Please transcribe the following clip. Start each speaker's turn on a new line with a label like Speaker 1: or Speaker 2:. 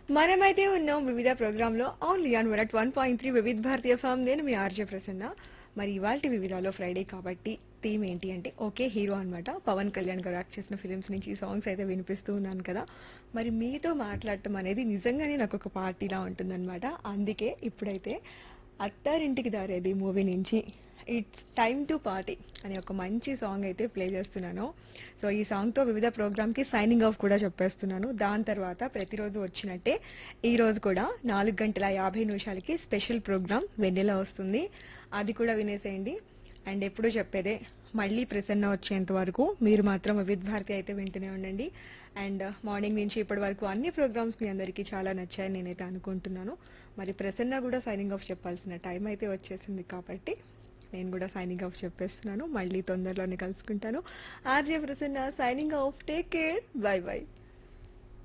Speaker 1: మనమైతే ఉన్నాం వివిధ ప్రోగ్రామ్ లో only on one one point three వివిధ భారతీయ ఫామ్ నేను మీ ఆర్జే ప్రసన్న మరి ఇవాళ వివిధాలో ఫ్రైడే కాబట్టి థీమ్ ఏంటి అంటే ఓకే హీరో అన్నమాట పవన్ కళ్యాణ్ గారు యాక్ట్ చేసిన ఫిలిమ్స్ నుంచి ఈ సాంగ్స్ అయితే వినిపిస్తూ ఉన్నాను కదా మరి మీతో మాట్లాడటం అనేది నిజంగానే నాకు ఒక పార్టీలా ఉంటుందన్నమాట అందుకే ఇప్పుడైతే అత్తారింటికి దారేది మూవీ నుంచి ఇట్స్ టైమ్ టు పార్టీ అనే ఒక మంచి సాంగ్ అయితే ప్లే చేస్తున్నాను సో ఈ సాంగ్తో వివిధ ప్రోగ్రామ్కి సైనింగ్ ఆఫ్ కూడా చెప్పేస్తున్నాను దాని తర్వాత ప్రతిరోజు వచ్చినట్టే ఈ రోజు కూడా నాలుగు గంటల యాభై నిమిషాలకి స్పెషల్ ప్రోగ్రామ్ వెన్నెల వస్తుంది అది కూడా వినేసేయండి అండ్ ఎప్పుడు చెప్పేదే మళ్ళీ ప్రసన్న వచ్చేంత వరకు మీరు మాత్రం వివిధ భారతి అయితే వింటూనే ఉండండి అండ్ మార్నింగ్ నుంచి ఇప్పటి వరకు అన్ని ప్రోగ్రామ్స్ మీ అందరికీ చాలా నచ్చాయని నేనైతే అనుకుంటున్నాను మరి ప్రసన్న కూడా సైనింగ్ ఆఫ్ చెప్పాల్సిన టైం అయితే వచ్చేసింది కాబట్టి నేను కూడా సైనింగ్ ఆఫ్ చెప్పేస్తున్నాను మళ్ళీ తొందరలోనే కలుసుకుంటాను RJ Prasanna signing off take care bye by